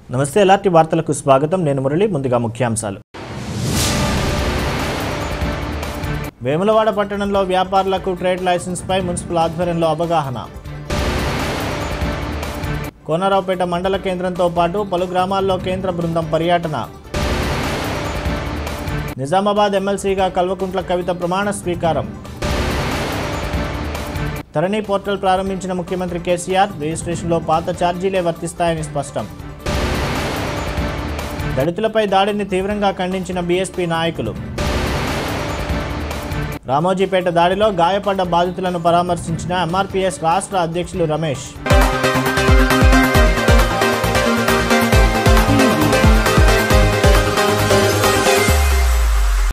నమస్తే ఎలాంటి వార్తలకు స్వాగతం నేను మురళి ముందుగా ముఖ్యాంశాలు వేములవాడ పట్టణంలో వ్యాపారులకు ట్రేడ్ లైసెన్స్పై మున్సిపల్ ఆధ్వర్యంలో అవగాహన కోనరావుపేట మండల కేంద్రంతో పాటు పలు గ్రామాల్లో కేంద్ర బృందం పర్యటన నిజామాబాద్ ఎమ్మెల్సీగా కల్వకుంట్ల కవిత ప్రమాణ స్వీకారం ధరణి పోర్టల్ ప్రారంభించిన ముఖ్యమంత్రి కేసీఆర్ రిజిస్ట్రేషన్లో పాత ఛార్జీలే వర్తిస్తాయని స్పష్టం దళితులపై దాడిని తీవ్రంగా ఖండించిన బీఎస్పీ నాయకులు రామోజీపేట దాడిలో గాయపడ్డ బాధితులను పరామర్శించిన ఎంఆర్పీఎస్ రాష్ట్ర అధ్యక్షులు రమేష్